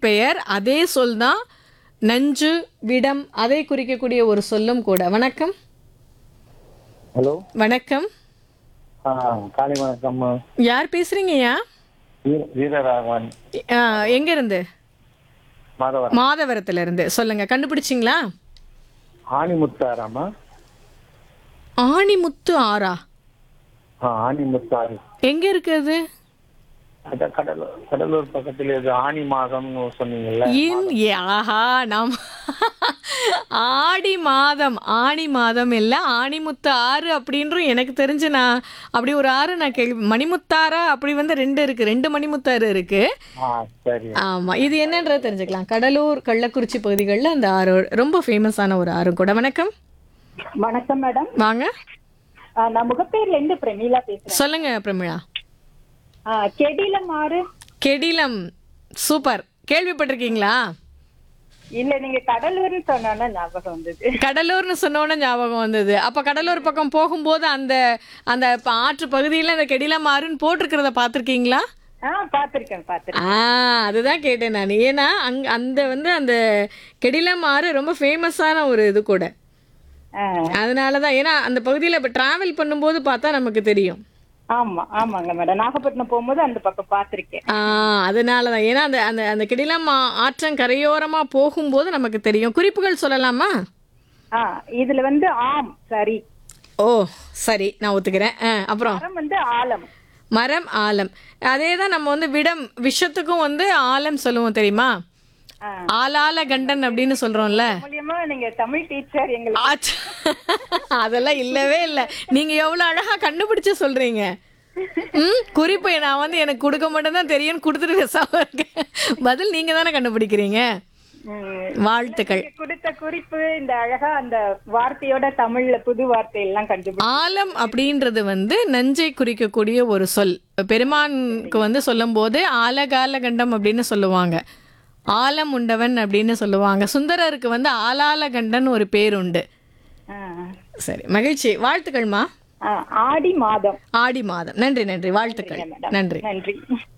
பெயர் அதே சொல் தான் நஞ்சு விடம் அதை குறிக்கக்கூடிய ஒரு சொல்லும் கூட வணக்கம் ஹலோ வணக்கம் ஆ காலை வணக்கம் யார் பேசுறீங்கய்யா வீர- வீரராகவன் ஆ, எங்க இருந்து மாதவன் மாதவரத்துல இருந்து சொல்லுங்க கண்டுபிடிச்சிங்களா ஆணிமுத்தாராமா ஆணிமுத்து ஆறா ஆ ஆணிமுத்தாறு எங்க இருக்குது அதான் கடலூர் கடலூர் பக்கத்தில் இது ஆணி மாதம்னு சொன்னீங்கல்ல இன் ஏ- ஆஹா நாம் ஆடி மாதம் ஆணி மாதம் இல்லை ஆணிமுத்து ஆறு அப்படின்றும் எனக்கு தெரிஞ்சு நான் அப்படி ஒரு ஆறு நான் கேள்வி மணிமுத்தாரா அப்படி வந்து ரெண்டு இருக்கு ரெண்டு மணிமுத்தாறு இருக்கு ஆ சரி ஆமா இது என்னன்றது தெரிஞ்சுக்கலாம் கடலூர் கள்ளக்குறிச்சி பகுதிகளில் அந்த ஆறு ரொம்ப ஃபேமஸான ஒரு ஆறு கூட வணக்கம் வணக்கம் மேடம் வாங்க ஆ, நான் முகப்பேர்ல இருந்து பிரமீளா பேசுறேன் சொல்லுங்க பிரமிழா ஆ, கெடில மாறு கெடிலம் சூப்பர் கேள்விப்பட்டிருக்கீங்களா இல்ல நீங்க கடலூர்னு சொன்னா ஞாபகம் வந்தது கடலூர்னு சொன்னோன்னே ஞாபகம் வந்தது அப்ப கடலூர் பக்கம் போகும்போது அந்த அந்த ப- ஆற்று பகுதியில் அந்த கெடிலம் ஆறுன்னு போட்டிருக்கிறத பார்த்துருக்கீங்களா ஆ பாத்திருக்கேன் பாத்திருக்கேன் ஆ அதுதான் கேட்டேன் நான் ஏன்னா அங் அந்த வந்து அந்த கெடிலம் ஆறு ரொம்ப ஃபேமஸான ஒரு இது கூட ஆ, அதனால தான் ஏன்னா அந்த பகுதியில் இப்போ ட்ராவல் பண்ணும்போது பார்த்தா நமக்கு தெரியும் ஆமா ஆமாங்க மேடம் நாகப்பட்டினம் போகும்போது அந்த பக்கம் பாத்திருக்கேன் ஆ அதனால தான் ஏன்னா அந்த அந்த அந்த கெடிலம் ஆ- ஆற்றங்கரையோரமாக போகும்போது நமக்கு தெரியும் குறிப்புகள் சொல்லலாமா ஆ இதுல வந்து ஆம் சரி ஓ சரி நான் ஒத்துக்கிறேன் ஆ அப்புறம் மரம் வந்து ஆலம் மரம் ஆலம் அதே தான் நம்ம வந்து விடம் விஷத்துக்கும் வந்து ஆலம் சொல்லுவோம் தெரியுமா ஆ. ஆலால கண்டன் அப்படின்னு சொல்றோம்ல மூலியமா நீங்க தமிழ் டீச்சர் எங்களுக்கு ஆச். அதெல்லாம் இல்லவே இல்லை நீங்க எவ்வளவு அழகா கண்டுபிடிச்சு சொல்றீங்க ம் குறிப்பு நான் வந்து எனக்கு கொடுக்க மட்டும் தான் தெரியும் கொடுத்துட்டு பேசாம இருக்கேன் பதில் நீங்க தானே கண்டுபிடிக்கிறீங்க ம், வாழ்த்துக்கள் நீங்க கொடுத்த குறிப்பு இந்த அழகா அந்த வார்த்தையோட தமிழ்ல புது வார்த்தை எல்லாம் கண்டுபிடி ஆலம் அப்படின்றது வந்து நஞ்சை குறிக்கக்கூடிய ஒரு சொல் பெருமானுக்கு வந்து சொல்லும்போது ஆலகால கண்டம் அப்படின்னு சொல்லுவாங்க ஆலம் உண்டவன் அப்படின்னு சொல்லுவாங்க சுந்தரருக்கு வந்து ஆலால கண்டன் ஒரு பேர் உண்டு ஆ. சரி மகிழ்ச்சி வாழ்த்துக்கள்மா ஆ, ஆடி மாதம் ஆடி மாதம் நன்றி நன்றி வாழ்த்துக்கள் மேடம் நன்றி நன்றி